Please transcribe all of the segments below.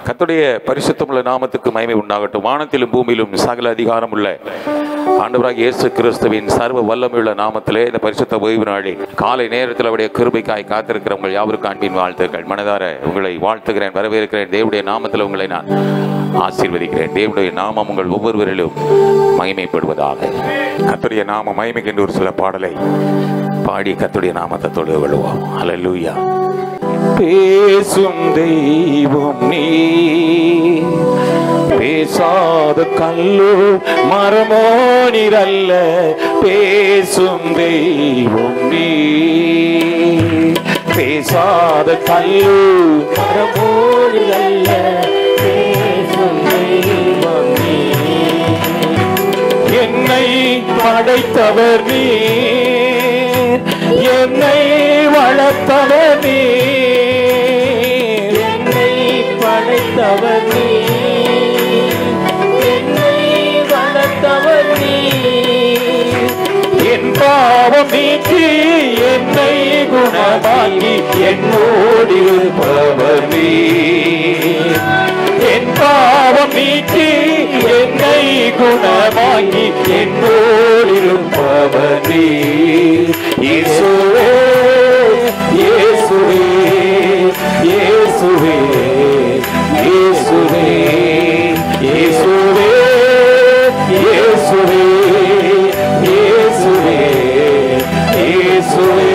கர்த்தருடைய பரிசுத்தமுள்ள நாமத்துக்கு மகிமை உண்டாகட்டும் வானத்திலும் பூமியிலும் சகல அதிகாரம் உள்ள ஆண்டவராக இயேசு கிறிஸ்துவின் சர்வ வல்லமையுள்ள நாமத்திலே இந்த பரிசுத்த ஓய்வு நாளில் காலை நேரத்தில் அவருடைய கிருபைக்காய் காத்திருக்கிற உங்கள் யாவருக்கும் அன்பின் வாழ்த்துக்கள் மனதார உங்களை வாழ்த்துகிறேன் வரவேற்கிறேன் தேவனுடைய நாமத்தில் உங்களை நான் ஆசீர்வதிக்கிறேன் தேவனுடைய நாமம் உங்கள் ஒவ்வொருவரிலும் மகிமைப்படுவதாக கர்த்தருடைய நாம மகிமைக்கு என்று ஒரு சில பாடலை பாடி கர்த்தருடைய நாமத்தை தொழுது கொள்வோம் அல்லேலூயா பேசும் தெய்வம் நீ பேசாத கல்லு மரமோ நீரல்ல பேசும் தெய்வம் நீ பேசாத கல்லு மரமோ நீரல்ல பேசும் தெய்வம் நீ என்னை படைத்தவர் நீர் என்னை வளர்த்தவர் நீர் என்னை படைத்தவர் நீர் என்னை வளர்த்தவர் நீர் என் பாவம் நீக்கி என்னை குணமாக்கி என்னோடு இருப்பவர் நீர் என் பாவம் நீக்கி என்னை குணமாக்கி என்னோடு இருப்பவர் நீர் இயேசுவே இயேசுவே இயேசுவே இயேசுவே இயேசுவே இயேசுவே இயேசுவே இயேசுவே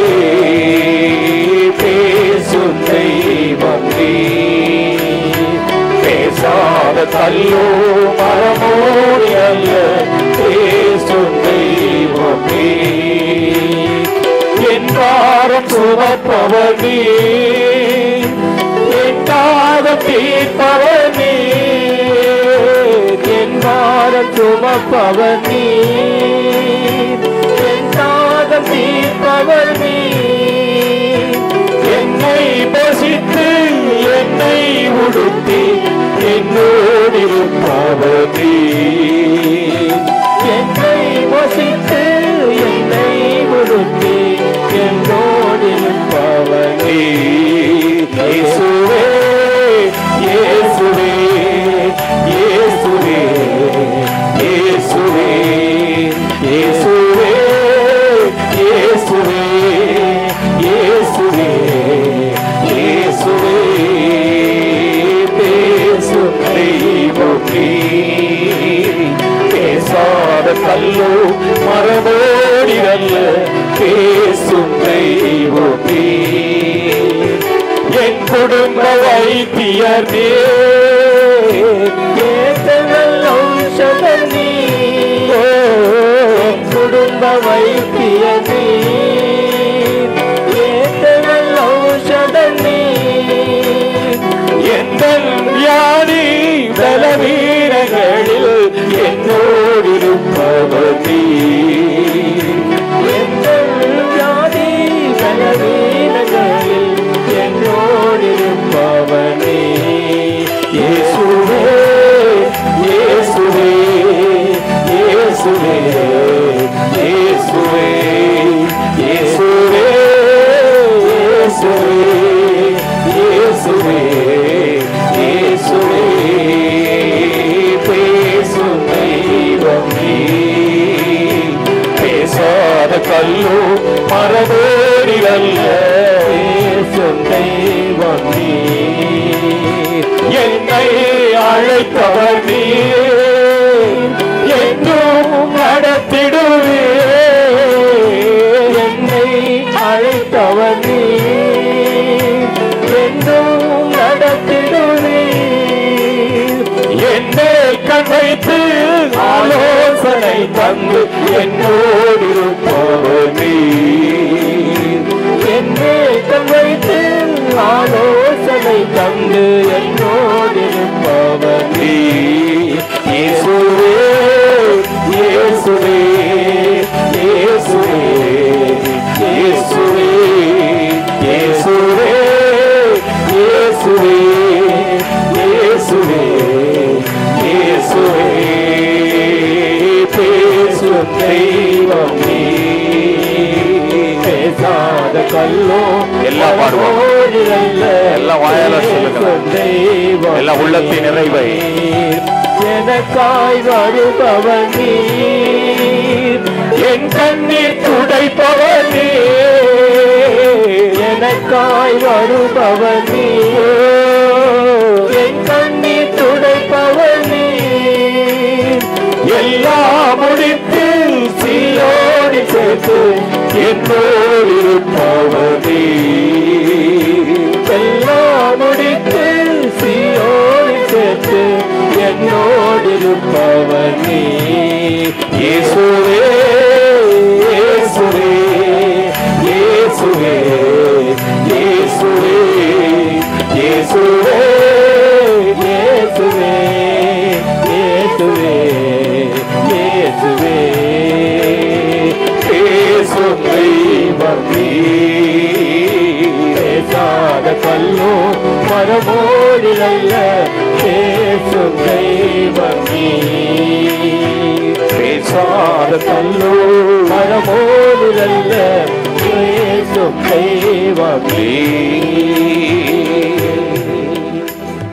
பேசும் தெய்வம் நீர் பேசாத கல்லோ மரமோடி அல்ல பேசும் தெய்வம் நீர் என் பாரம் சுமப்பவர் நீர் என் பாதம் தீர்ப்பவர் நீர் என் பாரம் சுமப்பவர் நீர் என் பாதம் தீர்ப்பவர் நீர் என்னை பசித்து என்னை உடுத்தி என்னோடு இருப்பவர் நீர் என்னை வசித்து என்னை உடுத்தி என்னோடு இருப்பவர் நீர் இயேசுவே இயேசுவே இயேசுவே இயேசுவே இயேசுவே இயேசுவே இயேசுவே இயேசுவே பேசும் தெய்வம் நீர். பேசாத கல்லோ மரபோடி அல்ல பேசும் தெய்வம் நீர். என் குடும்ப வைத்தியர் நீர் குடும்ப வைத்தியர் நீர் ஏத்தவல் ஔஷத நீர் எந்த வியாதி பலவீனங்களில் என்னோடு இருப்பவர் நீர் எந்த வியாதி பலவீனங்களில் என்னோடு இருப்பவர் நீர் இயேசுவே இயேசுவே இயேசுவே இயேசுவே இயேசுவே இயேசுவே இயேசுவே இயேசுவே பேசும் தெய்வம் நீர். பேசாத கல்லோ மரபேறி அல்ல பேசும் தெய்வம் நீர். என்னை அழைத்தவர் நீர் என்றும் நடத்திடுவே என்னை அழைத்தவர் நீர் என்றும் நடத்திடுவே என்னை கண் வைத்து ஆலோசனை தந்து என்னோடு இருப்பவர் நீர் என்னை கண் வைத்து ஆலோசனை தந்து என்னோடு இருப்பவர் நீர் இயேசுவே இயேசுவே இயேசுவே இயேசுவே இயேசுவே இயேசுவே இயேசுவே இயேசுவே பேசும் தெய்வம் நீர். பேசாத கல்லோ எல்லாம் பாடுவோம். மரமோடு அல்ல எல்லாம் வாயால சொல்லுங்களேன். தெய்வம் எல்லா உள்ளத்தின் நிறைவை. எனக்காய் வருபவர் நீர் என் கண்ணீர் துடைப்பவர் நீர் எனக்காய் வருபவர் நீர் என் கண்ணீர் துடைப்பவர் நீர் எல்லாம் முடித்து சீரோடி சேர்த்து என்னோடு இருப்பவர் நீர் எல்லாம் முடித்து சீரோடி சேர்த்து என்னோடு இருப்பவர் நீ இயேசுவே இயேசுவே இயேசுவே இயேசுவே இயேசுவே இயேசுவே இயேசுவே இயேசுவே பேசும் தெய்வம் நீர். பேசாத கல்லோ மரமோடிலல்ல பேசும் தெய்வம் நீர். பேசாத கல்லோ மரமோடிலல்ல பேசும் தெய்வம் நீர்.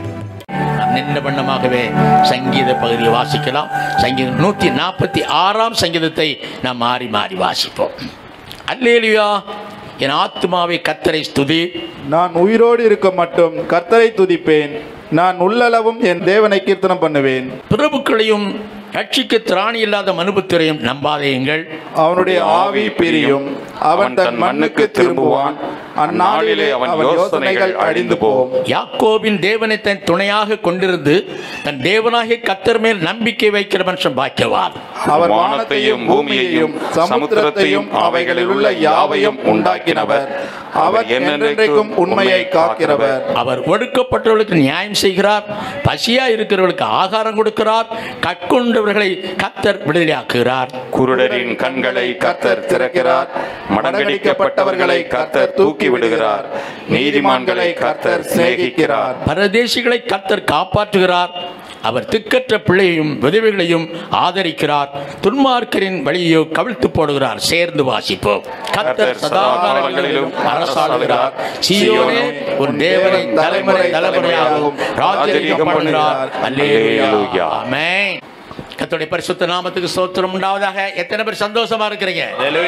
நாம் நின்ற வண்ணமாகவே சங்கீத பகுதியை வாசிக்கலாம் சங்கீதம் நூற்றி நாற்பத்தி ஆறாம் சங்கீதத்தை நாம் மாறி மாறி வாசிப்போம் அல்லேலுயா என் ஆத்மாவை கத்தரை ஸ்துதி நான் உயிரோடு இருக்க மட்டும் கர்த்தரை துதிப்பேன் நான் உள்ளளவும் என் தேவனை கீர்த்தனம் பண்ணுவேன் பிரபுக்களையும் ரட்சிக்க திராணி இல்லாத மனுபுத்திரையும் நம்பாதேயுங்கள் அவனுடைய ஆவி பிரியும் அவன் தன் மண்ணுக்கு திரும்புவான் அந்நாளிலே அவன் யோசனைகள் அழிந்து போம் யாக்கோபின் தேவனை தன் துணையாக கொண்டிருந்து தன் தேவனாகிய கத்தர் மேல் நம்பிக்கை வைக்கிற மனுஷன் பாக்கியவான் அவர் வானத்தையும் பூமியையும் சமுத்திரத்தையும் அவைகளில் உள்ள யாவையும் உண்டாக்கினவர் அவர் என்றென்றைக்கும் உண்மையை காக்கிறவர் அவர் ஒடுக்கப்பட்டவர்களுக்கு நியாயம் செய்கிறார் பசியா இருக்கிறவர்களுக்கு ஆகாரம் கொடுக்கிறார் கற்கொண்டவர்களை கத்தர் விடுதலையாக்குகிறார் குருடரின் கண்களை கர்த்தர் திறக்கிறார் மடங்கடிக்கப்பட்டவர்களை கர்த்தர் தூக்கி விடுகிறார் நீதிமான்களை கர்த்தர் சிநேகிக்கிறார் பரதேசிகளை கத்தர் காப்பாற்றுகிறார் அவர் திக்கற்ற பிள்ளையையும் விதவைகளையும் ஆதரிக்கிறார் துன்மார்க்கரின் வழியோ கவிழ்த்து போடுகிறார் சேர்ந்து வாசிப்போம் கத்தர் சதா காலங்களிலும் அரசாளுகிறார் சீயோனே உன் தேவனை தலைமுறை தலைமுறையாகவும் ராஜரீகம் பண்ணுகிறார் அல்லேலூயா ஆமென் கர்த்தருடைய பரிசுத்த நாமத்துக்கு ஸ்தோத்திரம் உண்டாவதாக எத்தனை பேர் சந்தோஷமா இருக்கிறீங்க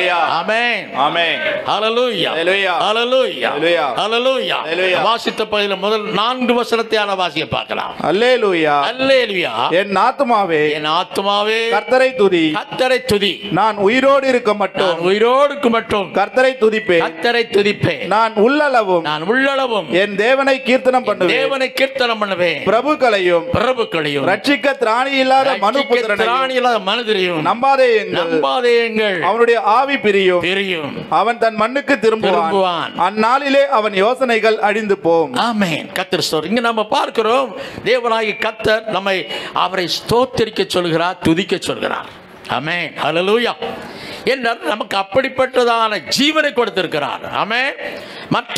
ஆமென் ஆமென் ஹalleluya Hallelujah. ஹalleluya Hallelujah. ஹalleluya Hallelujah. வாசித்த பகுதியில் முதல் நான்கு வசனத்தையான வாசிய பார்க்கலாம் அல்லேலூயா அல்லேலுயா என் ஆத்துமாவே என் ஆத்மாவே கர்த்தரை துதி கத்தரை துதி நான் உயிரோடு இருக்க நான் மட்டும் உயிரோடுக்கு மட்டும் கர்த்தரை துதிப்பேன் கத்தரை துதிப்பேன் நான் உள்ளளவும் நான் உள்ளளவும் என் தேவனை கீர்த்தனம் பண்ணுவேன் தேவனை கீர்த்தனம் பண்ணுவேன் பிரபுக்களையும் பிரபுக்களையும் ரட்சிக்க திராணி இல்லாத மனு திராணி இல்லாத மனுதிரையும் நம்பாதே எங்கள் நம்பாதேயுங்கள் அவனுடைய ஆவி பிரியும் தெரியும் அவன் தன் மண்ணுக்கு திரும்புவான் திரும்புவான். அந்நாளிலே அவன் யோசனைகள் அழிந்து போம் ஆமென் கத்தர் ஸ்தோத்திரம் இங்க நம்ம பார்க்கிறோம் தேவனாகி கத்தர் நம்மை அவரை ஸ்தோத்தரிக்க சொல்கிறார் துதிக்க சொல்கிறார் ஆமென் ஹalleluya என்றால் நமக்கு அப்படிப்பட்டதான ஜீவனை கொடுத்திருக்கிறார் ஆமென் மற்ற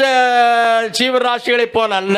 ஜீவராசிகளைப் போல அல்ல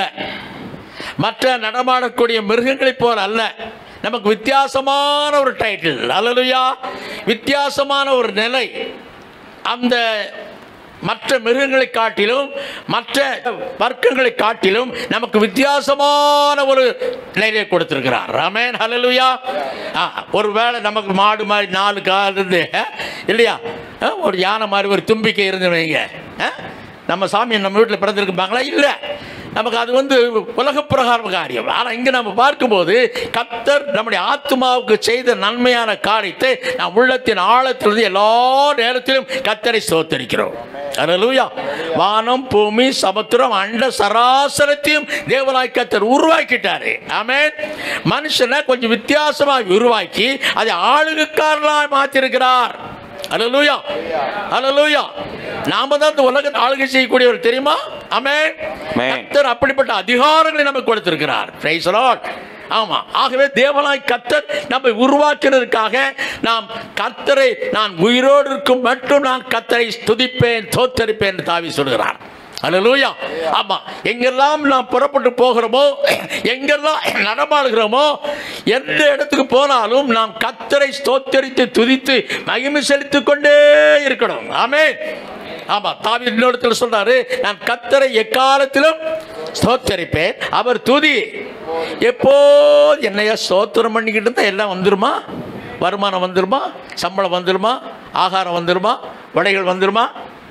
மற்ற நடமாடக்கூடிய மிருகங்களைப் போல அல்ல நமக்கு வித்தியாசமான ஒரு டைட்டில் அல்லலுயா வித்தியாசமான ஒரு நிலை அந்த மற்ற மிருகங்களை காட்டிலும் மற்ற வர்க்கங்களை காட்டிலும் நமக்கு வித்தியாசமான ஒரு நிலையை கொடுத்திருக்கிறார் ரமேன் ஹalleluya ஆ ஒருவேளை நமக்கு மாடு மாதிரி நாலு கால் இருந்து ஆ, இல்லையா ஆ, ஒரு யானை மாதிரி ஒரு தும்பிக்கை இருந்து வைங்க ஆ, நம்ம சாமி நம்ம வீட்டில் பிறந்திருக்குப்பாங்களா இல்லை நமக்கு அது வந்து உலக பிரகாரம் காரியம் ஆனால் இங்கே நம்ம பார்க்கும்போது கத்தர் நம்முடைய ஆத்மாவுக்கு செய்த நன்மையான காரியத்தை நாம் உள்ளத்தின் ஆழத்திலிருந்து எல்லா நேரத்திலும் கத்தரை சோத்தரிக்கிறோம் அல்லேலூயா வானம் பூமி சமுத்திரம் அண்ட சராசரத்தையும் தேவனாய் கத்தர் உருவாக்கிட்டாரு ஆமென் மனுஷனை கொஞ்சம் வித்தியாசமாக உருவாக்கி அதை ஆளுகைக்காரனாய் மாற்றிருக்கிறார் அல்லேலூயா அல்லேலூயா நாம தான் இந்த உலகத்தை ஆளுகை செய்யக்கூடியவர் தெரியுமா ஆமென் ஆமென். கர்த்தர் அப்படிப்பட்ட அதிகாரங்களை நமக்கு கொடுத்திருக்கிறார் Praise the Lord. ஆமா ஆகவே தேவனாய் கர்த்தர் நம்மை உருவாக்கினதற்காக நாம் கர்த்தரை நான் உயிரோடு இருக்கும் மட்டும் நான் கர்த்தரை துதிப்பேன் தோத்தரிப்பேன் என்று தாவி சொல்கிறார் அல்லேலூயா ஆமா எங்கெல்லாம் நாம் புறப்பட்டு போகிறோமோ எங்கெல்லாம் நடமாடுகிறோமோ எந்த இடத்துக்கு போனாலும் நாம் கத்தரை ஸ்தோத்தரித்து துதித்து மகிமை செலுத்திக் கொண்டே இருக்கணும் ஆமென் ஆமா தாவி இன்னொருத்தர் சொல்றாரு நான் கத்தரை எக்காலத்திலும் ஸ்தோத்தரிப்பேன் அவர் துதி எப்போது என்னையா ஸ்தோத்திரம் பண்ணிக்கிட்டு இருந்தா எல்லாம் வந்துருமா வருமானம் வந்துருமா சம்பளம் வந்துருமா ஆகாரம் வந்துருமா வடைகள் வந்துருமா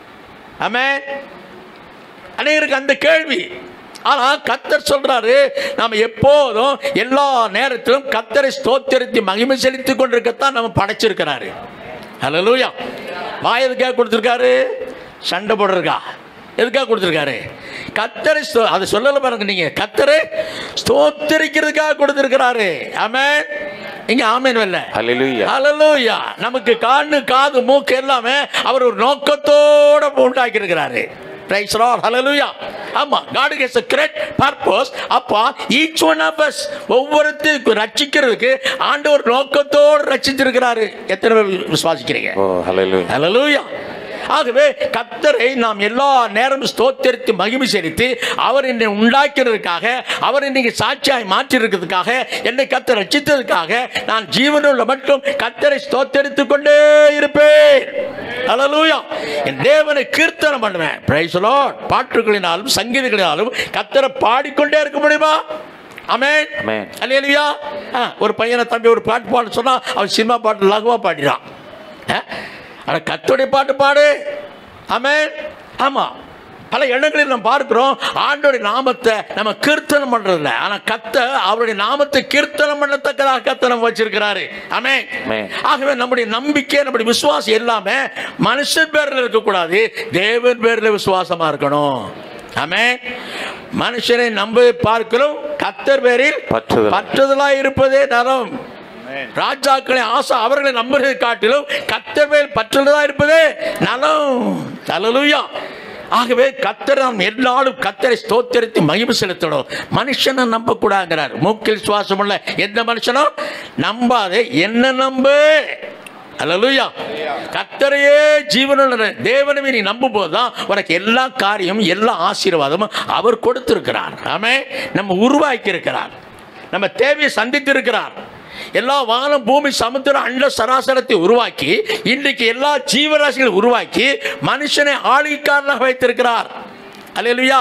ஆமே அநேகருக்கு அந்த கேள்வி ஆனா கத்தர் சொல்றாரு நாம எப்போதும் எல்லா நேரத்திலும் கத்தரை ஸ்தோத்திரத்தை மகிமை செலுத்திக் கொண்டிருக்கத்தான் நம்ம படைச்சிருக்கிறாரு ஹalleluya வாய் எதுக்காக கொடுத்துருக்காரு சண்டை போடுறதுக்கா எதுக்காக கொடுத்துருக்காரு கத்தரை ஸ்தோ- அதை சொல்லல பாருங்க நீங்க கத்தரை ஸ்தோத்திரிக்கிறதுக்காக கொடுத்துருக்கிறாரு ஆமென் இங்க ஆமென் இல்ல ஹalleluya ஹalleluya நமக்கு கண்ணு காது மூக்கு எல்லாமே அவர் ஒரு நோக்கத்தோட உண்டாக்கி இருக்கிறாரு பிரைஸ் லார்ட் ஹalleluya ஆமா God has a great purpose அப்பா each one of us ஒவ்வொருத்தருக்கு ரட்சிக்கிறதுக்கு ஆண்டவர் நோக்கத்தோடு ரட்சிச்சிருக்கிறாரு எத்தனை பேர் விசுவாசிக்கிறீங்க ஓ ஹalleluya ஹalleluya ஆகவே கத்தரை நாம் எல்லா நேரமும் ஸ்தோத்திரித்து மகிமை செலுத்தி அவர் என்னை உண்டாக்கிறதுக்காக அவர் இன்னைக்கு சாட்சியாய் மாற்றிருக்கிறதுக்காக என்னை கத்தர் ரட்சித்ததுக்காக நான் ஜீவனுள்ள மட்டும் கத்தரை ஸ்தோத்தரித்துக் கொண்டே இருப்பேன் ஹalleluya என் தேவனை கீர்த்தனம் பண்ணுவேன் பிரைஸ் லார்ட் பாட்டுகளினாலும் சங்கீதங்களினாலும் கத்தரை பாடிக்கொண்டே இருக்க முடியுமா அமேன் Amen. அல்லேலூயா ஆ, ஒரு பையனை தம்பி ஒரு பாட்டு பாட சொன்னா அவன் சினிமா பாட்டு லகுவா பாடிறான் ஆனா கத்தோடைய பாட்டு பாடு ஆமென் ஆமா பல இடங்களில் நம்ம பார்க்கிறோம் ஆண்டோடைய நாமத்தை நம்ம கீர்த்தனம் பண்றதில்ல ஆனா கத்த அவருடைய நாமத்தை கீர்த்தனம் பண்ணத்தக்கதாக கத்த நம்ம வச்சிருக்கிறாரு ஆமென் Amen. ஆகவே நம்முடைய நம்பிக்கை நம்முடைய விசுவாசம் எல்லாமே மனுஷன் பேர்ல இருக்கக்கூடாது தேவன் பேர்ல விசுவாசமா இருக்கணும் ஆமென் மனுஷனை நம்ப பார்க்கிறோம் கத்தர் பேரில் பற்றுதல். பற்றுதலாய் இருப்பதே நலம் ராஜாக்களை ஆசை அவர்களை நம்புவதை காட்டிலும் கத்தர் மேல் பற்றுதலா இருப்பதே நலம் தலலுயா ஆகவே கத்தர் நாம் எல்லாரும் கத்தரை ஸ்தோத்தரித்து மகிமை செலுத்தணும் மனுஷனை நம்பக்கூடாதுங்கிறார் மூக்கில் சுவாசம் உள்ள எந்த மனுஷனும் நம்பாதே என்ன நம்பு அல்லலுயா கத்தரையே ஜீவனுள்ள தேவனவே நீ நம்பும் போதுதான் உனக்கு எல்லா காரியம் எல்லா ஆசீர்வாதமும் அவர் கொடுத்திருக்கிறார் ஆமே நம்ம உருவாக்கி இருக்கிறார் நம்ம தேவையை சந்தித்திருக்கிறார் எல்லா வானம் பூமி சமுத்திரம் அண்ட சராசரத்தை உருவாக்கி இன்றைக்கு எல்லா ஜீவராசிகளை உருவாக்கி மனுஷனை ஆளுகைக்காரனாக வைத்திருக்கிறார் அல்லேலூயா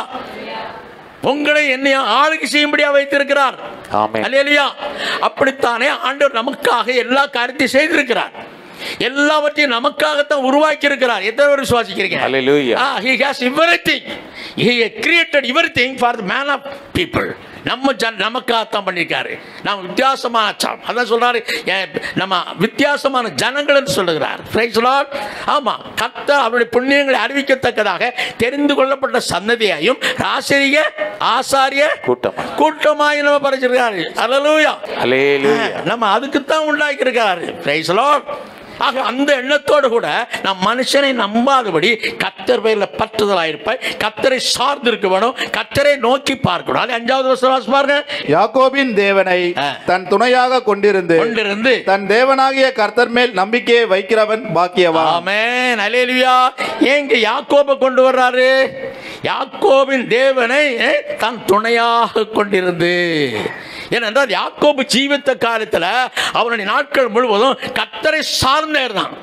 உங்களை என்னைய ஆளுகை செய்யும்படியா வைத்திருக்கிறார் ஆமென். அல்லேலூயா அப்படித்தானே ஆண்டவர் நமக்காக எல்லா காரியத்தையும் செய்திருக்கிறார் எல்லாவற்றையும் நமக்காகத்தான் உருவாக்கி இருக்கிறார் எத்தனை பேர் விசுவாசிக்கிறீங்க Hallelujah. Ah, he has everything. He has created everything for the man of people. நம்ம ஜன நமக்காகத்தான் பண்ணியிருக்காரு நாம் வித்தியாசமான ச- அதான் சொல்றாரு என் நம்ம வித்தியாசமான ஜனங்கள்னு சொல்லுகிறார் Praise the Lord. ஆமா கர்த்தர் அவருடைய புண்ணியங்களை அறிவிக்கத்தக்கதாக தெரிந்து கொள்ளப்பட்ட சன்னதியையும் ஆசிரிய ஆசாரிய கூட்டமா. கூட்டமாய் நம்ம படைச்சிருக்காரு அல்லேலூயா ஹalleluya நம்ம அதுக்குத்தான் உண்டாக்கி இருக்காரு Praise the Lord. ஆக அந்த எண்ணத்தோடு கூட நம் மனுஷனை நம்பாதபடி கத்தர் பேர்ல பற்றுதலாயிருப்பாய் கத்தரை சார்ந்து இருக்க வேணும் கத்தரை நோக்கி பார்க்கணும் அது அஞ்சாவது வருஷம் வாசி பாருங்க யாக்கோபின் தேவனை ஆ. தன் துணையாக கொண்டிருந்து கொண்டிருந்து தன் தேவனாகிய கர்த்தர் மேல் நம்பிக்கையை வைக்கிறவன் பாக்கியவான் ஆமென் அலேலுயா ஏங்க யாக்கோபை கொண்டு வர்றாரு யாக்கோபின் தேவனை eh, தன் துணையாக கொண்டிருந்து ஏனென்றால் யாக்கோபு ஜீவித்த காலத்தில் அவனுடைய நாட்கள் முழுவதும் கத்தரை சார்ந்தே இருந்தான்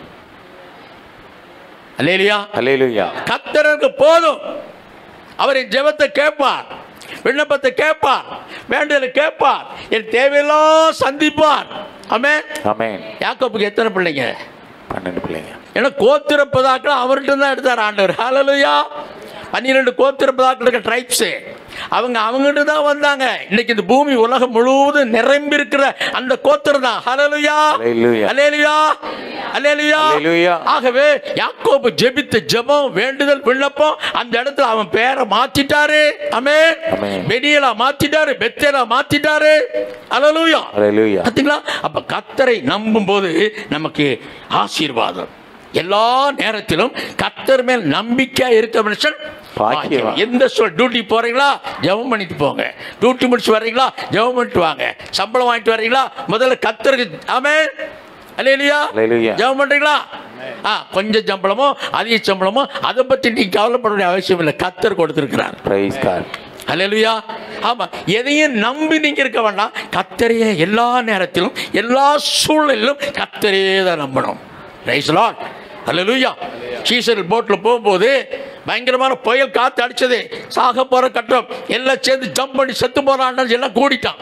அல்லேலுயா ஹalleluya கத்தருக்கு போதும் அவரின் ஜெபத்தை கேட்பார் விண்ணப்பத்தை கேட்பார் வேண்டுதலை கேட்பார் என் தேவையெல்லாம் சந்திப்பார் ஆமென் ஆமென் யாக்கோபுக்கு எத்தனை பிள்ளைங்க பன்னெண்டு பிள்ளைங்க ஏன்னா கோத்திரப்பதாக்கள் அவர்கிட்ட தான் எடுத்தார் ஆண்டவர் ஹalleluya பன்னிரெண்டு கோத்திரப்பதாக்கள் இருக்க ட்ரைப்ஸு அவங்க அவங்ககிட்ட தான் வந்தாங்க இன்னைக்கு இந்த பூமி உலகம் முழுவதும் நிரம்பி இருக்கிற அந்த கோத்திரம் தான் ஹalleluya Hallelujah. ஹalleluya ஹalleluya Hallelujah. ஆகவே யாக்கோபு ஜெபித்த ஜெபம் வேண்டுதல் விண்ணப்பம் அந்த இடத்துல அவன் பேரை மாத்திட்டாரு ஆமென் Amen. பெனியலா மாத்திட்டாரு பெத்தேலா மாத்திட்டாரு ஹalleluya ஹalleluya பார்த்தீங்களா அப்ப கத்தரை நம்பும் போது நமக்கு ஆசீர்வாதம் எல்லா நேரத்திலும் கத்தர் மேல் நம்பிக்கை இருக்க மனுஷன் பாக்கியவான். பாக்கியவான். எந்த சொல் டியூட்டி போறீங்களா ஜெபம் பண்ணிட்டு போங்க டியூட்டி முடிச்சு வர்றீங்களா ஜெபம் பண்ணிட்டு வாங்க சம்பளம் வாங்கிட்டு வர்றீங்களா முதல்ல கத்தருக்கு ஆமே அல்லேலியா Hallelujah. ஜெபம் பண்றீங்களா ஆ கொஞ்சம் சம்பளமோ அதிக சம்பளமோ அதை பத்தி நீங்க கவலைப்பட வேண்டிய அவசியம் இல்லை கத்தர் கொடுத்திருக்கிறார் praise god அல்லேலூயா ஆமா எதையும் நம்பி நீங்க இருக்க வேண்டாம் கத்தரையே எல்லா நேரத்திலும் எல்லா சூழ்நிலையிலும் கத்தரையே தான் நம்பணும் ரைஸ் லாட் அல்லேலூயா சீசர்கள் போட்டில் போகும்போது பயங்கரமான புயல் காத்து அடிச்சது சாக போற கட்டம் எல்லாம் சேர்ந்து ஜம்ப் பண்ணி செத்து போறான்னு எல்லாம் கூடிட்டான்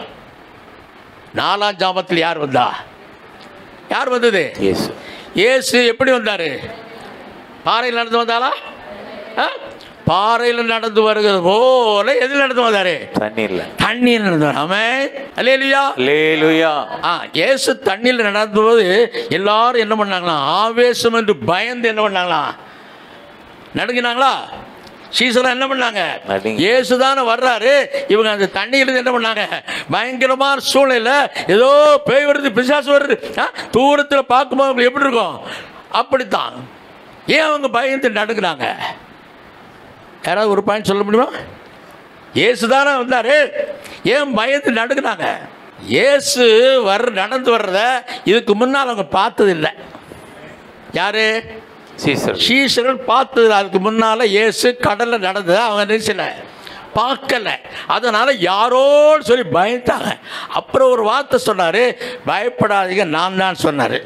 நாலாம் ஜாமத்தில் யார் வந்தா யார் வந்தது இயேசு இயேசு எப்படி வந்தாரு பாறையில் நடந்து வந்தாளா ஆ? பாறையில் நடந்து வருகிறது போல எதில் நடந்து வந்தாரு தண்ணீர்ல தண்ணீர் நடந்து வராம அல்லேலியா லேலுயா ஆ இயேசு தண்ணியில் நடந்தபோது எல்லாரும் என்ன பண்ணாங்களா ஆவேசம் என்று பயந்து என்ன பண்ணாங்களா நடுங்கினாங்களா சீசலாம் என்ன பண்ணாங்க நடுங்கி. இயேசு தானே வர்றாரு இவங்க அந்த தண்ணியில் என்ன பண்ணாங்க பயங்கரமான சூழ்நிலை ஏதோ பேய் வருது பிசாசு வருது ஆ, தூரத்தில் பார்க்கும்போது அவங்களுக்கு எப்படி இருக்கும் அப்படித்தான் ஏன் அவங்க பயந்து நடுங்குறாங்க யாராவது ஒரு பாயிண்ட் சொல்ல முடியுமா இயேசு தானே வந்தார் ஏன் பயந்து நடுங்குனாங்க இயேசு வர்ற நடந்து வர்றத இதுக்கு முன்னால் அவங்க பார்த்ததில்லை யாரு சீசர் சீசர்கள் பார்த்தது அதுக்கு முன்னால் இயேசு கடலில் நடந்ததை அவங்க நினைச்சல பார்க்கல அதனால யாரோன்னு சொல்லி பயந்தாங்க அப்புறம் ஒரு வார்த்தை சொன்னார் பயப்படாதீங்க நான் தான் சொன்னார்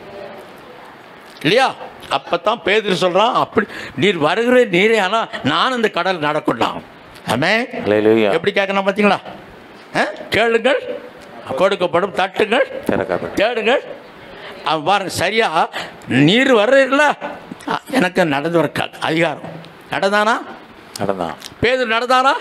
இல்லையா அப்போ தான் பேதர் சொல்கிறான் அப்படி நீர் வருகிற நீரே ஆனால் நான் இந்த கடல் நடக்கணும் ஆமே லேலுயா எப்படி கேட்கணும் பார்த்தீங்களா ஆ? கேளுங்கள் கொடுக்கப்படும் தட்டுங்கள் திறக்கப்படும் தேடுங்கள் அவன் பாருங்க சரியா நீர் வர்றதில்ல எனக்கு நடந்து வர க- அதிகாரம் நடந்தானா நடந்தான் பேதர் நடந்தாரா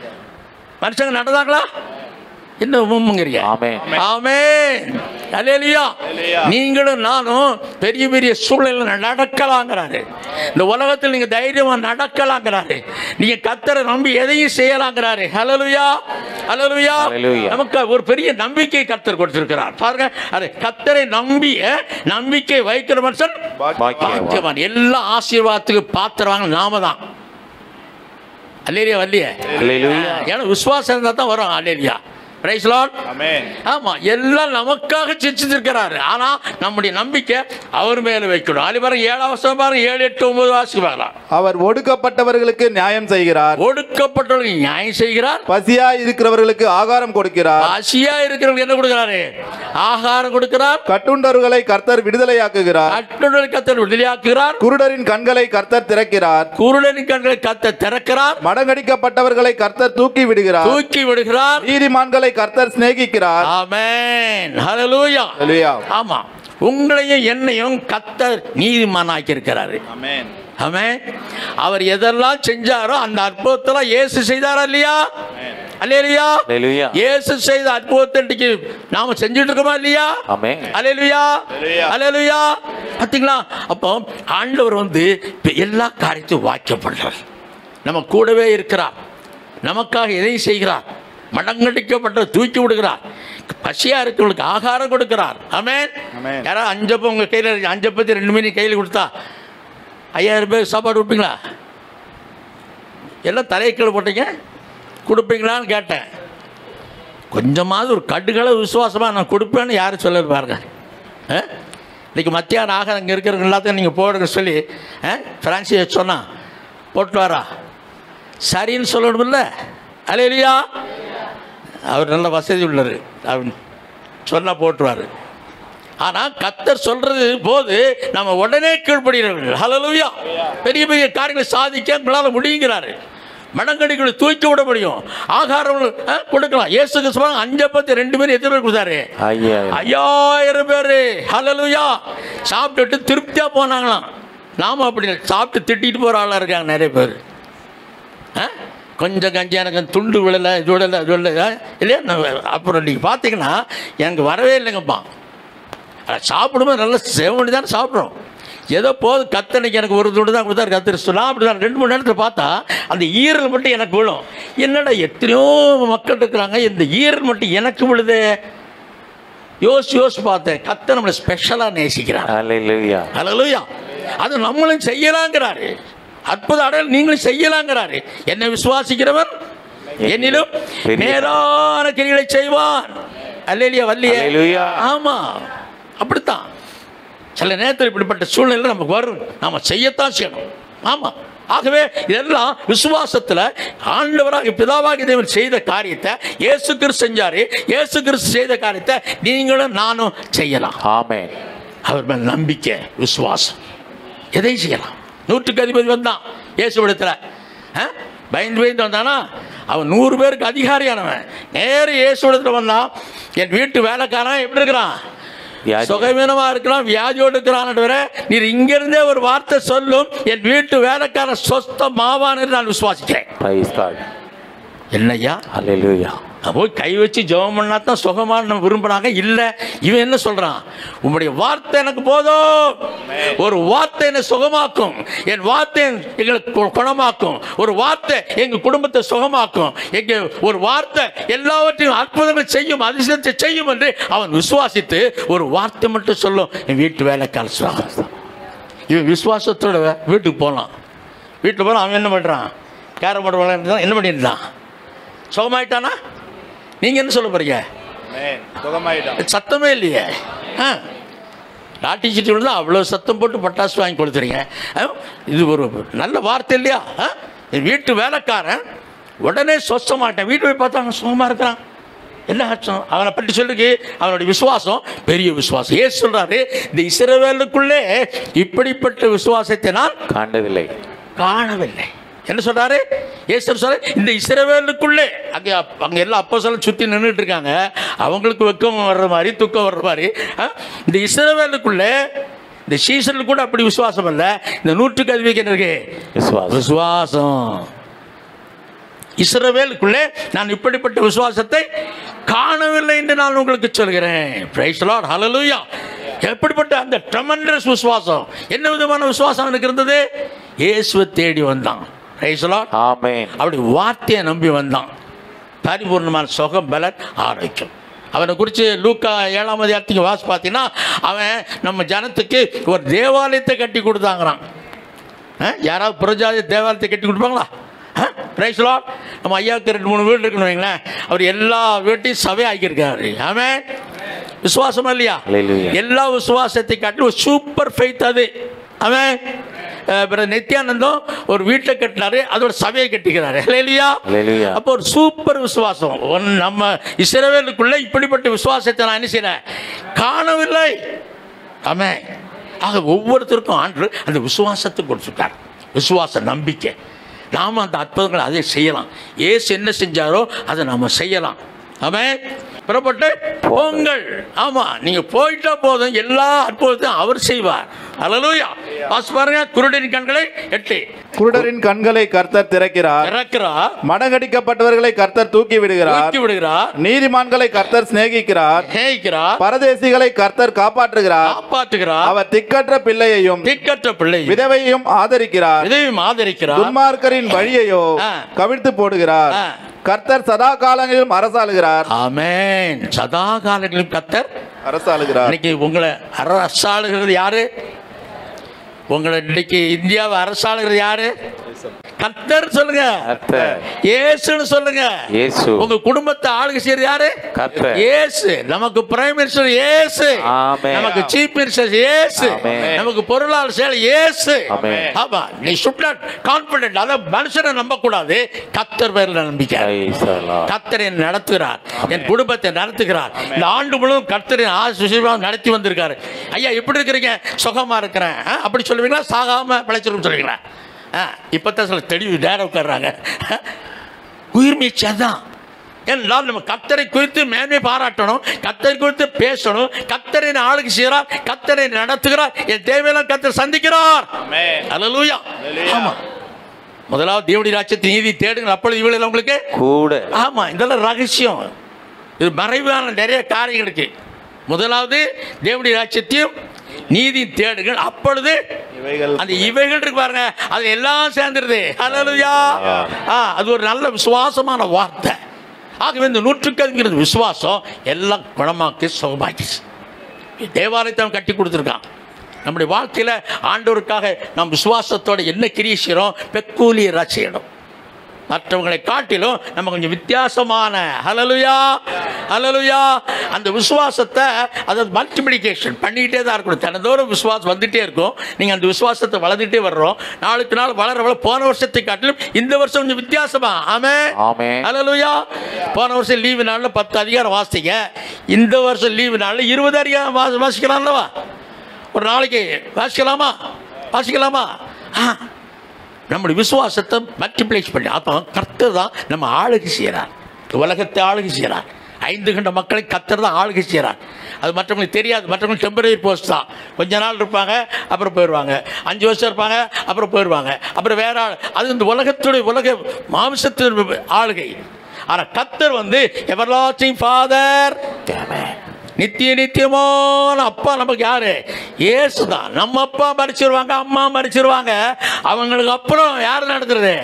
மனுஷங்க நடந்தாங்களா என்ன உம்முங்கிறீங்க ஆமென். ஆமே அல்லேலியா நீங்களும் நானும் பெரிய பெரிய சூழ்நிலை நடக்கலாங்கிறாரு இந்த உலகத்தில் நீங்க தைரியமா நடக்கலாங்கிறாரு நீங்க கத்தரை நம்பி எதையும் செய்யலாங்கிறாரு ஹalleluya ஹalleluya Hallelujah. நமக்கு ஒரு பெரிய நம்பிக்கை கத்தர் கொடுத்திருக்கிறார் பாருங்க அது கத்தரை நம்பிய நம்பிக்கை வைக்கிற மனுஷன் பாக்கியவான். பாக்கியவான் எல்லா ஆசீர்வாதத்துக்கு பாத்திரவாங்க நாம தான் அல்லேலியா வரலையே அல்லேலூயா. ஏன்னா விசுவாசம் இருந்தால் தான் வரும் அல்லேலியா பிரைஸ் லார்ட் ஆமென் ஆமா எல்லாம் நமக்காக செஞ்சிருக்கிறாரு ஆனா நம்முடைய நம்பிக்கை அவர் மேல வைக்கணும் அது பாருங்க ஏழாம் வருஷம் பாருங்க ஏழு எட்டு ஒன்பது வாசிக்கு பார்க்கலாம் அவர் ஒடுக்கப்பட்டவர்களுக்கு நியாயம் செய்கிறார் ஒடுக்கப்பட்டவர்களுக்கு நியாயம் செய்கிறார் பசியா இருக்கிறவர்களுக்கு ஆகாரம் கொடுக்கிறார் பசியா இருக்கிறவங்க என்ன கொடுக்கிறாரு ஆகாரம் கொடுக்கிறார் கட்டுண்டவர்களை கர்த்தர் விடுதலையாக்குகிறார் கட்டுடல் கத்தர் விடுதலையாக்குகிறார் குருடரின் கண்களை கர்த்தர் திறக்கிறார் குருடனின் கண்களை கத்த திறக்கிறார் மடங்கடிக்கப்பட்டவர்களை கர்த்தர் தூக்கி விடுகிறார் தூக்கி விடுகிறார் நீதிமான்களை கர்த்தர் சிநேகிக்கிறார் ஆமென் ஹalleluya ஹalleluya. ஆமா உங்களையும் என்னையும் கத்தர் நீதிமானாக்கி இருக்கிறாரு ஆமென் ஆமென் அவர் எதெல்லாம் செஞ்சாரோ அந்த அற்புதத்தெல்லாம் இயேசு செய்தாரா இல்லையா அல்லேலுயா அல்லேலூயா. இயேசு செய்த அற்புதத்தை இன்னைக்கு நாம செஞ்சுட்டு இருக்கோமா இல்லையா ஆமென். அல்லேலுயா அல்லேலுயா பாத்தீங்களா அப்போ ஆண்டவர் வந்து இப்ப எல்லா காரியத்தையும் வாக்கியப்படுறார் நம்ம கூடவே இருக்கிறார் நமக்காக எதையும் செய்கிறார் மடங்கடிக்கப்பட்ட தூக்கி விடுகிறார் பசியா இருக்கிறவங்களுக்கு ஆகாரம் கொடுக்கிறார் ஆமென் ஆமென். யாராவது அஞ்சப்பம் உங்க கையில் இருக்கு அஞ்சப்பத்தி ரெண்டு மணி கையில் கொடுத்தா ஐயாயிரம் பேர் சாப்பாடு கொடுப்பீங்களா எல்லாம் தலைக்கீழ் போட்டீங்க கொடுப்பீங்களான்னு கேட்டேன் கொஞ்சமாவது ஒரு கடுகள விசுவாசமாக நான் கொடுப்பேன்னு யாரும் சொல்ல பாருங்க ஆ? இன்னைக்கு மத்தியானம் ஆக அங்கே இருக்கிறவங்க எல்லாத்தையும் நீங்கள் போடுங்க சொல்லி ஃப்ரான்சிஸ் சொன்னான் போட்டு வாரா சரின்னு சொல்லணுமில்ல அலையிலையா அவர் நல்ல வசதி உள்ளவர் அவர் சொன்னால் போட்டுருவார் ஆனால் கத்தர் சொல்றது போது நம்ம உடனே கீழ்ப்படுகிறவர்கள் ஹalleluya பெரிய பெரிய காரியங்களை சாதிக்க உங்களால் முடியுங்கிறாரு மடங்கடிகளை தூக்கி விட முடியும் ஆகாரம் ஆ, கொடுக்கலாம் இயேசு கிறிஸ்துவ அஞ்சு பத்து ரெண்டு பேரும் எத்தனை பேர் கொடுத்தாரு ஐயாயிரம் ஐயாயிரம் பேர் ஹalleluya சாப்பிட்டுட்டு திருப்தியாக போனாங்களாம் நாம அப்படி இல்லை. சாப்பிட்டு திட்டிட்டு போகிற ஆளாக இருக்காங்க நிறைய பேர் ஆ? கொஞ்சம் கஞ்சி எனக்கு துண்டு விழலை இது விழலை இது விழலை ஆ? இல்லையா நான் அப்புறம் நீங்கள் பார்த்தீங்கன்னா எனக்கு வரவே இல்லைங்கப்பா அட, சாப்பிடும்போது நல்லா சேவண்டி தானே சாப்பிட்றோம் ஏதோ போதும் கத்தனைக்கு எனக்கு ஒரு துண்டு தான் கொடுத்தாரு கத்திரி சொன்னா அப்படி தான் ரெண்டு மூணு நேரத்தில் பார்த்தா அந்த ஈரல் மட்டும் எனக்கு விழும் என்னடா எத்தனையோ மக்கள் இருக்கிறாங்க இந்த ஈரல் மட்டும் எனக்கு விழுதே யோசி யோசி பார்த்தேன் கத்த நம்மளை ஸ்பெஷலாக நேசிக்கிறார் அல்லேலூயா ஹalleluya அது நம்மளும் செய்யலாங்கிறாரு அற்புத அடையாளம் நீங்களும் செய்யலாங்கிறாரு என்னை விசுவாசிக்கிறவர் என்னிலும் பெரிய- நேரான கிரிகளை செய்வான் அல்லேலியா வல்லியே அல்லேலூயா. ஆமா அப்படித்தான் சில நேரத்தில் இப்படிப்பட்ட சூழ்நிலை நமக்கு வரும் நாம செய்யத்தான் செய்யணும் ஆமா ஆகவே இதெல்லாம் விசுவாசத்தில் ஆண்டவராக பிதாவாக தேவன் செய்த காரியத்தை இயேசு கிறிஸ்து செஞ்சாரு இயேசு கிறிஸ்து செய்த காரியத்தை நீங்களும் நானும் செய்யலாம் ஆமென் அவர் மேல் நம்பிக்கை விசுவாசம் எதையும் செய்யலாம் நூற்றுக்கு அதிபதி வந்தான் இயேசுவிடத்தில் ஆ? பயந்து பயந்து வந்தானா அவன் நூறு பேருக்கு அதிகாரியானவன் நேர இயேசுவிடத்தில் வந்தான் என் வீட்டு வேலைக்காரன் எப்படி இருக்கிறான் வியாதி. சுகவீனமா இருக்கலாம் வியாதியோடு இருக்கிறான் நீர் இங்கிருந்தே ஒரு வார்த்தை சொல்லும் என் வீட்டு வேலைக்காரன் சொஸ்த மாவான்னு நான் விசுவாசிக்கிறேன் பிரைஸ் காட் என்னய்யா ஹalleluya நான் போய் கை வச்சு ஜெபம் பண்ணா தான் சுகமான விரும்புறாங்க இல்லை இவன் என்ன சொல்றான் உங்களுடைய வார்த்தை எனக்கு போதும் ஒரு வார்த்தை என்னை சுகமாக்கும் என் வார்த்தை எங்களுக்கு கு- குணமாக்கும் ஒரு வார்த்தை எங்க குடும்பத்தை சுகமாக்கும் எங்க ஒரு வார்த்தை எல்லாவற்றையும் அற்புதங்கள் செய்யும் அதிசயத்தை செய்யும் என்று அவன் விசுவாசித்து ஒரு வார்த்தை மட்டும் சொல்லும் என் வீட்டு வேலைக்கார சுகம் இவன் விசுவாசத்தோட வீட்டுக்கு போகலாம் வீட்டுக்கு போனால் அவன் என்ன பண்ணுறான் கேரம் போர்டு விளையாண்டு என்ன பண்ணியிருந்தான் சுகமாயிட்டானா நீங்கள் என்ன சொல்ல போறீங்க சுகமாயிட்டான் சத்தமே இல்லையே ஆ லாட்டி சீட்டு விழுந்தா அவ்வளோ சத்தம் போட்டு பட்டாசு வாங்கி கொடுத்துறீங்க ஆ? இது ஒரு நல்ல வார்த்தை இல்லையா ஆ? என் வீட்டு வேலைக்காரன் உடனே சொஸ்த மாட்டேன் வீட்டு போய் பார்த்தா அவன் சுகமாக இருக்கிறான் என்ன அர்த்தம் அவனை பற்றி சொல்லுக்கு அவனுடைய விசுவாசம் பெரிய விசுவாசம் ஏன் சொல்றாரு இந்த இஸ்ரவேலுக்குள்ளே இப்படிப்பட்ட விசுவாசத்தை நான் காண்டதில்லை காணவில்லை என்ன சொல்றாரு ஏசு சொல்ற இந்த இஸ்ரவேலுக்குள்ளே அங்கே அப்- அங்க எல்லாம் அப்போ சொல்ல சுற்றி நின்றுட்டு இருக்காங்க அவங்களுக்கு வெக்கம் வர்ற மாதிரி துக்கம் வர்ற மாதிரி ஆ? இந்த இஸ்ரவேலுக்குள்ளே இந்த சீசனுக்கு கூட அப்படி விசுவாசம் இல்லை இந்த நூற்றுக்கு அதிகம் என்ன இருக்கு விசுவாசம் விசுவாசம் இஸ்ரவேலுக்குள்ளே நான் இப்படிப்பட்ட விசுவாசத்தை காணவில்லை என்று நான் உங்களுக்கு சொல்கிறேன் பிரைஸ் லார்ட் ஹalleluya எப்படிப்பட்ட அந்த ட்ரமண்டஸ் விசுவாசம் என்ன விதமான விசுவாசம் எனக்கு இருந்தது இயேசுவை தேடி வந்தான் பிரைஸ் லார்ட் ஆமென் அப்படி வார்த்தையை நம்பி வந்தான் பரிபூர்ணமான சுகம் பலன் ஆரோக்கியம் அவனை குறித்து லூக்கா ஏழாம் அதிகாரத்துக்கு வாசி பார்த்தீங்கன்னா அவன் நம்ம ஜனத்துக்கு ஒரு தேவாலயத்தை கட்டி கொடுத்தாங்கிறான் ஆ? யாராவது புறஜாதி தேவாலயத்தை கட்டி கொடுப்பாங்களா பிரைஸ் லாட் நம்ம ஐயாவுக்கு ரெண்டு மூணு வீடு இருக்குன்னு வைங்களேன் அவர் எல்லா வீட்டையும் சபை ஆக்கியிருக்காரு ஆமென் விசுவாசமா இல்லையா Hallelujah. எல்லா விசுவாசத்தை காட்டி ஒரு சூப்பர் ஃபெய்த் அது அவன் பிறகு நித்யானந்தம் ஒரு வீட்டை கட்டினாரு அதோட சபையை கட்டிக்கிறாரு இல்லையா Hallelujah. அப்போ ஒரு சூப்பர் விசுவாசம் ஒன் நம்ம இஸ்ரவேலுக்குள்ள இப்படிப்பட்ட விசுவாசத்தை நான் என்ன செய்யறேன் காணவில்லை ஆமென் ஆக ஒவ்வொருத்தருக்கும் ஆண்டு அந்த விசுவாசத்தை கொடுத்துட்டார் விசுவாச நம்பிக்கை நாம் அந்த அற்புதங்களை அதை செய்யலாம் ஏசு என்ன செஞ்சாரோ அதை நம்ம செய்யலாம் ஆமென் புறப்பட்டு போங்கள் ஆமா நீங்க போயிட்டா போதும் எல்லா அற்புதத்தையும் அவர் செய்வார் அல்லலூயா வாசி பாருங்க குருடின் கண்களை எட்டு குருடரின் கண்களை கர்த்தர் திறக்கிறார் இறக்கிறார் மனகடிக்கப்பட்டவர்களை கர்த்தர் தூக்கி விடுகிறார் தூக்கி விடுகிறார் நீதிமான்களை கர்த்தர் சிநேகிக்கிறார் நேய்க்கிறார் பரதேசிகளை கர்த்தர் காப்பாற்றுகிறார் காப்பாற்றுகிறார் அவர் திக்கற்ற பிள்ளையையும் திக்கற்ற பிள்ளை விதவையையும் ஆதரிக்கிறார் இதையும் ஆதரிக்கிறார் துன்மார்க்கரின் வழியையோ ஆ. கவிழ்த்து போடுகிறார் ஆ. கர்த்தர் சதா காலங்களிலும் அரசாளுகிறார் ஆமென் சதா காலங்களிலும் கத்தர் அரசாளுகிறார் இன்னைக்கு உங்களை அரசாளுகிறது யாரு உங்களை இன்னைக்கு இந்தியாவை அரசாளுகிறது யாரு கத்தர் சொல்லுங்க கர்த்தர் இயேசுன்னு சொல்லுங்க இயேசு உங்க குடும்பத்தை ஆளுகை செய்யறது யாரு கர்த்தர். இயேசு நமக்கு பிரைம் மினிஸ்டர் இயேசு ஆமென். நமக்கு சீஃப் மினிஸ்டர் இயேசு ஆமென். நமக்கு பொருளாளர் செயல் இயேசு ஆமென். ஆமா நீ சுட் நாட் கான்பிடன்ட் அத மனுஷனை நம்ப கூடாது கத்தர் பேர்ல நம்பிக்கை Praise the Lord. கர்த்தர் என்னை நடத்துகிறார் என் குடும்பத்தை நடத்துகிறார் இந்த ஆண்டு முழுவதும் கர்த்தரின் ஆசிரியமாக நடத்தி வந்திருக்காரு ஐயா எப்படி இருக்கிறீங்க சுகமா இருக்கிறேன் ஆ, அப்படி சொல்லுவீங்களா சாகாம பிழைச்சிரும் சொல்லுவீங்களா ஆ இப்போ தான் சில தெளிவு நேரம் உட்கார்றாங்க உயிர் மீட்சி அதான் எல்லாம் நம்ம கத்தரை குறித்து மேன்மை பாராட்டணும் கத்தரை குறித்து பேசணும் கத்தரை ஆளுக்கு செய்கிறார் கத்தரை நடத்துகிறார் என் தேவையெல்லாம் கத்தர் சந்திக்கிறார் அல்லேலூயா ஆமா முதலாவது தேவடி ராஜ்யத்தை நீதி தேடுங்கள் அப்பொழுது இவ்வளவு உங்களுக்கு கூட ஆமா இதெல்லாம் ரகசியம் இது மறைவான நிறைய காரியங்கள் இருக்கு முதலாவது தேவனுடைய ராஜ்யத்தையும் நீதி தேடுங்கள் அப்பொழுது இவைகள் அந்த இவைகள் இருக்கு பாருங்க அது எல்லாம் சேர்ந்துருது ஹalleluya ஆ அது ஒரு நல்ல விசுவாசமான வார்த்தை ஆகவே இந்த நூற்றுக்கதுங்கிறது விசுவாசம் எல்லாம் குணமாக்கி சுகமாக்கிச்சு தேவாலயத்தை அவன் கட்டி கொடுத்துருக்கான் நம்முடைய வாழ்க்கையில் ஆண்டவருக்காக நாம் விசுவாசத்தோட என்ன கிரியை செய்கிறோம் பெக்கூலியராக செய்யணும் மற்றவங்களை காட்டிலும் நம்ம கொஞ்சம் வித்தியாசமான ஹலலுயா ஹலலுயா அந்த விசுவாசத்தை அதாவது மல்டிப்ளிகேஷன் பண்ணிக்கிட்டே தான் இருக்கணும் தினந்தோறும் விசுவாசம் வந்துகிட்டே இருக்கும் நீங்கள் அந்த விசுவாசத்தை வளர்ந்துட்டே வர்றோம் நாளுக்கு நாள் வளர வளர போன வருஷத்தை காட்டிலும் இந்த வருஷம் கொஞ்சம் வித்தியாசமா ஆமே ஆமென். ஹalleluya போன வருஷம் லீவு நாளில் பத்து அதிகாரம் வாசித்தீங்க இந்த வருஷம் லீவு நாளில் இருபது அதிகாரம் வாசி வாசிக்கலாம்லவா ஒரு நாளைக்கு வாசிக்கலாமா வாசிக்கலாமா ஆ நம்முடைய விசுவாசத்தை மல்டிப்ளைஸ் பண்ணி அப்போ கர்த்தர் தான் நம்ம ஆளுகை செய்கிறார் உலகத்தை ஆளுகை செய்கிறார் ஐந்து கண்ட மக்களை கர்த்தர் தான் ஆளுகை செய்கிறார் அது மற்றவங்களுக்கு தெரியாது மற்றவங்களுக்கு டெம்பரரி போஸ்ட் தான் கொஞ்ச நாள் இருப்பாங்க அப்புறம் போயிடுவாங்க அஞ்சு வருஷம் இருப்பாங்க அப்புறம் போயிடுவாங்க அப்புறம் வேற ஆள் அது இந்த உலகத்துடைய உலக மாம்சத்தின் ஆளுகை ஆனால் கர்த்தர் வந்து எவர்லாஸ்டிங் ஃபாதர் நித்திய நித்தியமான அப்பா நமக்கு யாரு இயேசு தான் நம்ம அப்பா மறிச்சிருவாங்க அம்மா மறிச்சிருவாங்க அவங்களுக்கு அப்புறம் யார் நடத்துறது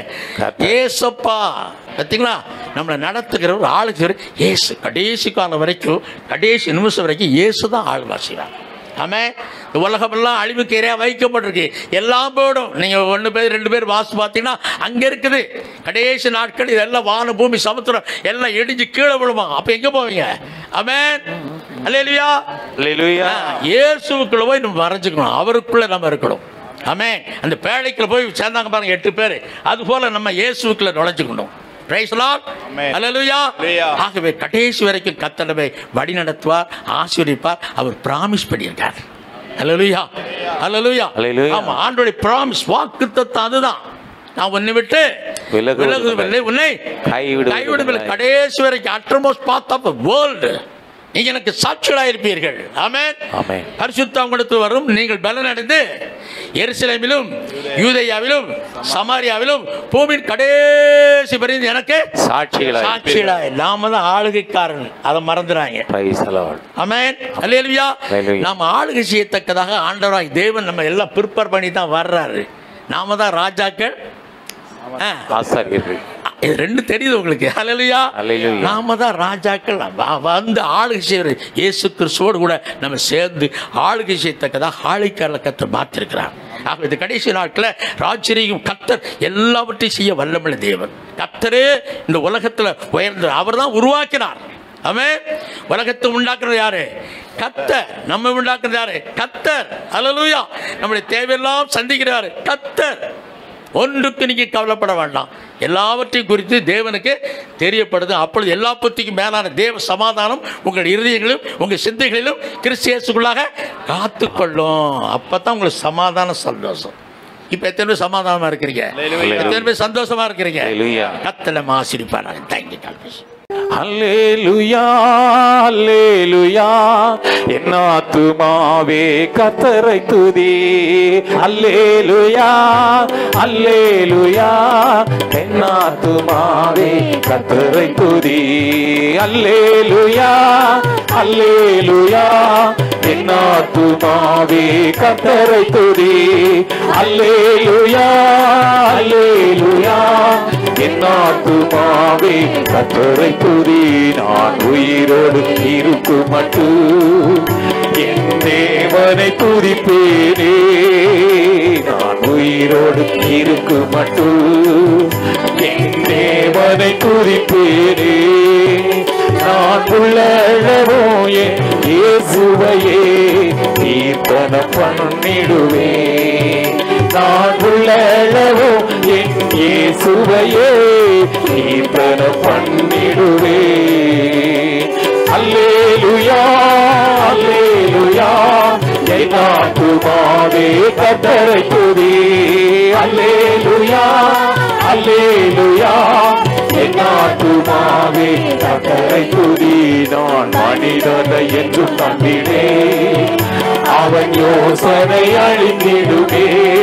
ஏசப்பா பார்த்தீங்களா நம்மளை நடத்துகிற ஒரு ஆளுக்கு இயேசு கடைசி காலம் வரைக்கும் கடைசி நிமிஷம் வரைக்கும் இயேசு தான் ஆள் வாசிக்கிறார் ஆமே இந்த உலகமெல்லாம் அழிவுக்கு இறையா வைக்கப்பட்டிருக்கு எல்லாம் போயிடும் நீங்கள் ஒன்று பேர் ரெண்டு பேர் வாசு பார்த்தீங்கன்னா அங்கே இருக்குது கடைசி நாட்கள் இதெல்லாம் வான பூமி சமுத்திரம் எல்லாம் இடிஞ்சு கீழே விழுமா அப்போ எங்கே போவீங்க ஆமென் அல்லேலுயா அல்லேலூயா இயேசுக்குள்ள போய் நம்ம மறைஞ்சுக்கணும் அவருக்குள்ள நம்ம இருக்கணும் ஆமே அந்த பேழைக்குள்ள போய் சேர்ந்தாங்க பாருங்க எட்டு பேர் அது போல நம்ம இயேசுக்குள்ள நுழைஞ்சுக்கணும் Praise the Lord. Amen. Hallelujah. Hallelujah. ஆகவே கடைசி வரைக்கும் கத்தனவை வழி நடத்துவார் ஆசீர்வதிப்பார் அவர் பிராமிஸ் பண்ணியிருக்கார் ஹalleluya ஹalleluya Hallelujah. ஆமா ஆண்டோடைய பிராமிஸ் வாக்குத்தத்தம் அதுதான் நான் உன்னை விட்டு விலகுவதில்லை. விலகுவதில்லை உன்னை கைவிடுவதில்லை. கைவிடுவதில்லை கடைசி வரைக்கும் அட்ரமோஸ்ட் பார்ட் ஆஃப் வேர்ல்டு நீங்க எனக்கு சாட்சிகளாக இருப்பீர்கள் ஆமென் ஆமென். பரிசுத்தம் உங்களுக்கு வரும் நீங்கள் பலனடைந்து எருசலேமிலும் யூதேயாவிலும் சமாரியாவிலும் பூமியின் கடைசி வரையும் எனக்கு சாட்சிகளாய் சாட்சிகளாய் நாம தான் ஆளுகைக்காரன் அதை மறந்துறாங்க Praise the Lord. Amen hallelujah Hallelujah. நாம் ஆளுகை செய்யத்தக்கதாக ஆண்டவராய் தேவன் நம்ம எல்லாம் ப்ரிப்பேர் பண்ணி தான் வர்றாரு நாம தான் ராஜாக்கள் ஆ. ஆசாரியர்கள் இது ரெண்டு தெரியுது உங்களுக்கு ஹalleluya Hallelujah. நாம தான் ராஜாக்கள் வ- வந்து ஆளுகை செய்கிற இயேசு கிறிஸ்துவோடு கூட நம்ம சேர்ந்து ஆளுகை செய்யத்தக்கதாக ஆளுக்காரில் கத்தர் மாற்றிருக்கிறார் ஆக இது கடைசி நாட்களில் ராஜ்யரையும் கத்தர் எல்லாவற்றையும் செய்ய வல்லமுள்ள தேவன் கத்தரே இந்த உலகத்தில் உயர்ந்த அவர் தான் உருவாக்கினார் ஆமென் உலகத்தை உண்டாக்குறது யாரு கத்தர் நம்ம உண்டாக்குறது யாரு கத்தர் ஹalleluya நம்முடைய தேவையெல்லாம் சந்திக்கிறாரு கத்தர் ஒன்றுக்கு நீங்க கவலைப்பட வேண்டாம் எல்லாவற்றையும் குறித்து தேவனுக்கு தெரியப்படுது அப்பொழுது எல்லா பத்திக்கும் மேலான தேவ சமாதானம் உங்கள் இருதயங்களிலும் உங்கள் சிந்தைகளிலும் கிறிஸ்தியசுக்குள்ளாக காத்துக்கொள்ளும் அப்பதான் உங்களுக்கு சமாதான சந்தோஷம் இப்ப எத்தனை பேர் சமாதானமா இருக்கிறீங்க Hallelujah. எத்தனை பேர் சந்தோஷமா இருக்கிறீங்க Hallelujah. கத்தல ஆசிரிப்பாரு தேங்க்யூ கால்பேஷ் அல்லேலுயா அல்லேலுயா என் ஆத்துமாவே கத்தரை துதி அல்லேலுயா அல்லேலுயா என் ஆத்துமாவே கத்தரை துதி அல்லேலுயா அல்லேலுயா என் ஆத்துமாவே கத்தரை துதி அல்லேலுயா அல்லேலுயா என் ஆத்துமாவே கத்தரை துதி நான் உயிரோடு இருக்கும் மட்டும் என் தேவனை துதிப்பேனே நான் உயிரோடு இருக்கும் மட்டும் என் தேவனை துதிப்பேனே நான் உள்ளளவோ என் இயேசுவையே கீர்த்தனம் பண்ணிடுவேன் நான் உள்ளளவோ என் இயேசுவையே கீர்த்தனம் பண்ணிடுவேன் அல்லேலுயா அல்லேலுயா என் ஆத்துமாவே கத்தரை துதி அல்லேலுயா அல்லேலுயா என் ஆத்துமாவே கத்தரை துதி நான் மனிதனை என்று நம்பினேன் அவன் யோசனை அழிந்திடுமே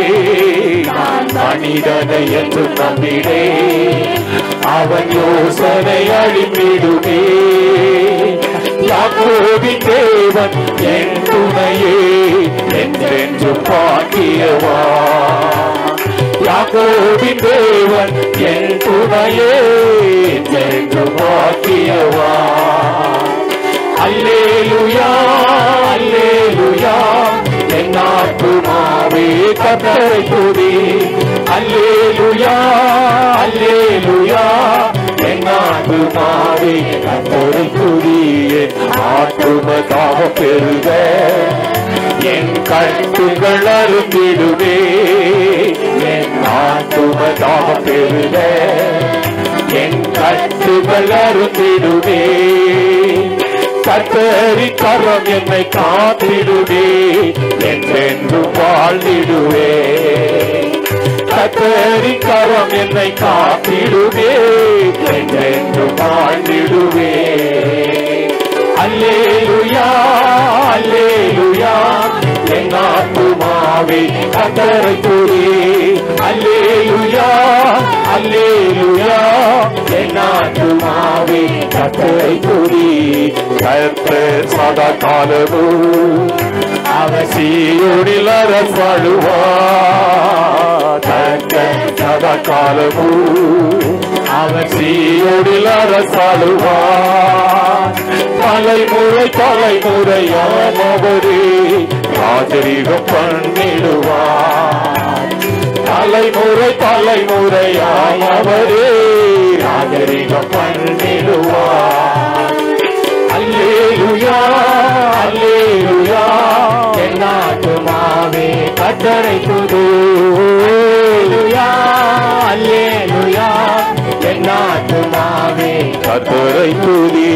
நான் மனிதனை என்று நம்பினேன் அவன் யோசனை அழிந்திடுமே யாக்கோபின் தேவன் என் துணையே என்றென்றும் பாக்கியவா யாக்கோபின் தேவன் என் துணையே என்றென்றும் பாக்கியவா அல்லேலுயா அல்லேலுயா என் ஆத்துமாவே கத்தரை துதி அல்லேலுயா அல்லேலுயா என் ஆத்துமாவே கத்தரை துதி என் ஆத்துமதாக பெருக என் கட்டுகள் அருந்திடுவே என் ஆத்துமதாக பெருக என் கட்டுகள் அருந்திடுவே கத்தரி கரம் என்னை காத்திடுவே என்றென்று வாழ்ந்திடுவே கத்தரி கரம் என்னை காத்திடுவே என்றென்று வாழ்ந்திடுவே அல்லேலுயா அல்லேலுயா என் ஆத்துமாவே கத்தரை துதி அல்லேலுயா அல்லேலுயா என் ஆத்துமாவே கத்தரை துதி கர்த்தர் சதா காலமும் அவர் சீயோடில் அரசாடுவா தக்க சதா காலமும் அவர் சீயோடில் அரசாடுவா தலைமுறை தலைமுறையாம் அவரே ராஜரீகம் பண்ணிடுவார் தலைமுறை தலைமுறையாம் அவரே ராஜரீகம் பண்ணிடுவார் அல்லேலுயா அல்லேலுயா என் ஆத்துமாவே கட்டளை புது அல்லேலுயா அல்லேலுயா என் ஆத்துமாவே கட்டளை துதி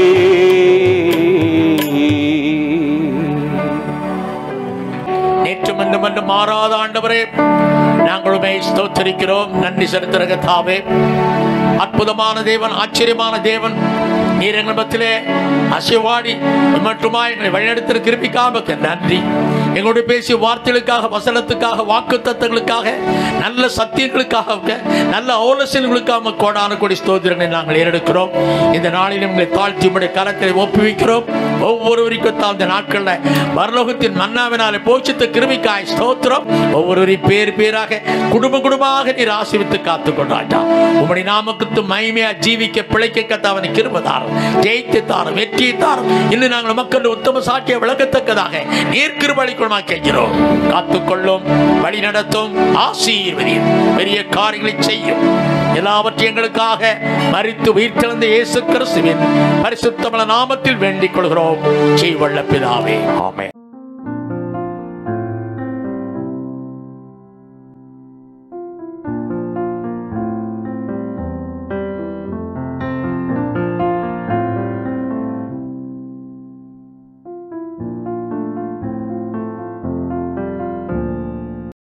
நேற்றும் இன்றும் என்று மாறாத ஆண்டவரே நாங்களுமே ஸ்தோத்தரிக்கிறோம் நன்றி செலுத்துகிற கர்த்தாவே அற்புதமான தேவன் ஆச்சரியமான தேவன் நீர் எங்கள் மத்தியிலே அசைவாடி மட்டுமா எங்களை வழிநடத்திற கிருபிக்காக நன்றி எங்களோடு பேசிய வார்த்தைகளுக்காக வசனத்துக்காக வாக்கு தத்தங்களுக்காக நல்ல சத்தியங்களுக்காக நல்ல ஆலோசனைகளுக்காக கோடான கொடி ஸ்தோத்திரங்களை நாங்கள் ஏறெடுக்கிறோம் இந்த நாளில் உங்களை தாழ்த்தி உடைய கரத்தை ஒப்புவிக்கிறோம் ஒவ்வொருவருக்கும் தான் இந்த நாட்களில் பரலோகத்தின் மன்னாவினாலே போஷித்த கிருமிக்காய் ஸ்தோத்திரம் ஒவ்வொருவரையும் பேர் பேராக குடும்ப குடும்பமாக நீர் ஆசிரித்து காத்து கொண்டாட்டா உம்முடைய நாமக்குத்து மகிமையா ஜீவிக்க பிழைக்க கத்தாவனை கிருபதாரம் ஜெயித்து தாரும் வெற்றியை தாரும் இன்னும் நாங்கள் மக்கள் உத்தம சாட்சியை விளக்கத்தக்கதாக நீர் கிருபளிக்குமா கேட்கிறோம் காத்துக்கொள்ளும் வழி நடத்தும் ஆசீர்வதியும் பெரிய காரியங்களை செய்யும் எல்லாவற்றையும் எங்களுக்காக மறித்து உயிர்த்தெழுந்த இயேசு கிறிஸ்துவின் பரிசுத்தமல நாமத்தில் வேண்டிக் கொள்கிறோம் செய்வள்ள பிதாவே ஆமென்